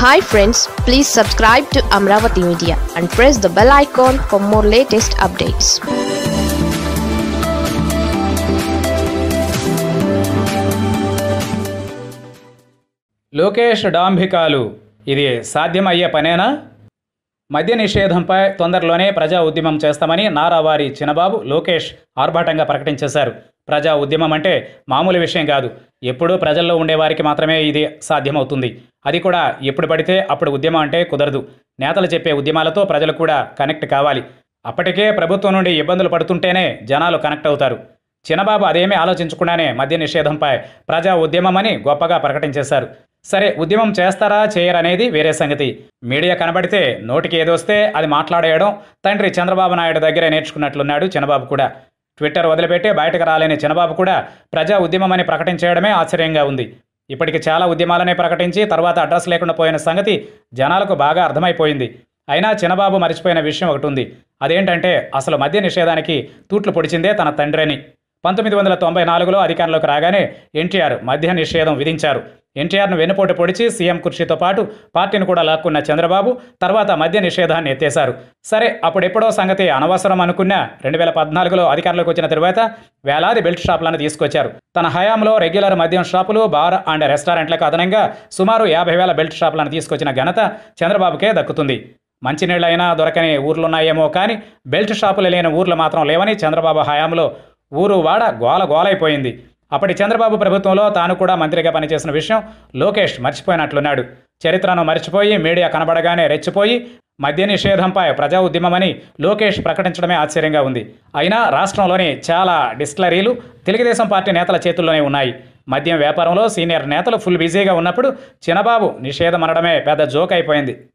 hi friends please subscribe to Amaravati media and press the bell icon for more latest updates Lokesh డాంభికాలు ఇది సాధ్యమయ్యే పనేనా మద్య నిషేధంపై తొందరలోనే ప్రజా ఉద్యమం చేస్తామని నారావారి చినబాబు లోకేష్ ఆర్భాటంగా ప్రకటించేశారు ప్రజా ఉద్యమం అంటే మామూలు విషయం కాదు ఎప్పుడూ ప్రజల్లో ఉండేవారికి మాత్రమే ఇది సాధ్యమవుతుంది అది కూడా ఎప్పుడు పడితే అప్పుడు ఉద్యమం అంటే కుదరదు నేతలు చెప్పే ఉద్యమాలతో ప్రజలు కూడా కనెక్ట్ కావాలి అప్పటికే ప్రభుత్వం నుండి ఇబ్బందులు పడుతుంటేనే జనాలు కనెక్ట్ అవుతారు చిన్నబాబు అదేమీ ఆలోచించకుండానే మద్య నిషేధంపై ప్రజా ఉద్యమమని గొప్పగా ప్రకటించేశారు సరే ఉద్యమం చేస్తారా చేయరనేది వేరే సంగతి మీడియా కనబడితే నోటికి ఏదొస్తే అది మాట్లాడేయడం తండ్రి చంద్రబాబు నాయుడు దగ్గరే నేర్చుకున్నట్లున్నాడు చిన్నబాబు కూడా ట్విట్టర్ వదిలిపెట్టి బయటకు రాలేని చిన్నబాబు కూడా ప్రజా ఉద్యమమని ప్రకటించేయడమే ఆశ్చర్యంగా ఉంది ఇప్పటికి చాలా ఉద్యమాలనే ప్రకటించి తర్వాత అడ్రస్ లేకుండా పోయిన సంగతి జనాలకు బాగా అర్థమైపోయింది అయినా చిన్నబాబు మర్చిపోయిన విషయం ఒకటి ఉంది అదేంటంటే అసలు మద్య నిషేధానికి తూట్లు పొడిచిందే తన తండ్రిని పంతొమ్మిది వందల తొంభై నాలుగులో అధికారంలోకి రాగానే ఎన్టీఆర్ మద్య నిషేధం విధించారు ఎన్టీఆర్ను వెన్నుపోటు పొడిచి సీఎం కుర్చీతో పాటు పార్టీని కూడా లాక్కున్న చంద్రబాబు తర్వాత మద్య నిషేధాన్ని ఎత్తేశారు సరే అప్పుడెప్పుడో సంగతి అనవసరం అనుకున్న రెండు వేల పద్నాలుగులో అధికారంలోకి వచ్చిన తరువాత వేలాది బెల్ట్ షాపులను తీసుకొచ్చారు తన హయాంలో రెగ్యులర్ మద్యం షాపులు బార్ అండ్ రెస్టారెంట్లకు అదనంగా సుమారు యాభై వేల బెల్ట్ షాపులను తీసుకొచ్చిన ఘనత చంద్రబాబుకే దక్కుతుంది మంచినీళ్ళైనా దొరకని ఊర్లున్నాయేమో కానీ బెల్ట్ షాపులు లేని ఊర్లు మాత్రం లేవని చంద్రబాబు హయాంలో ఊరు వాడ గోల గోలైపోయింది అప్పటి చంద్రబాబు ప్రభుత్వంలో తాను కూడా మంత్రిగా పనిచేసిన విషయం లోకేష్ మర్చిపోయినట్లున్నాడు చరిత్రను మర్చిపోయి మీడియా కనబడగానే రెచ్చిపోయి మద్య నిషేధంపై ప్రజా ఉద్యమమని లోకేష్ ప్రకటించడమే ఆశ్చర్యంగా ఉంది అయినా రాష్ట్రంలోని చాలా డిస్టిలరీలు తెలుగుదేశం పార్టీ నేతల చేతుల్లోనే ఉన్నాయి మద్యం వ్యాపారంలో సీనియర్ నేతలు ఫుల్ బిజీగా ఉన్నప్పుడు చినబాబు నిషేధం అనడమే పెద్ద జోక్ అయిపోయింది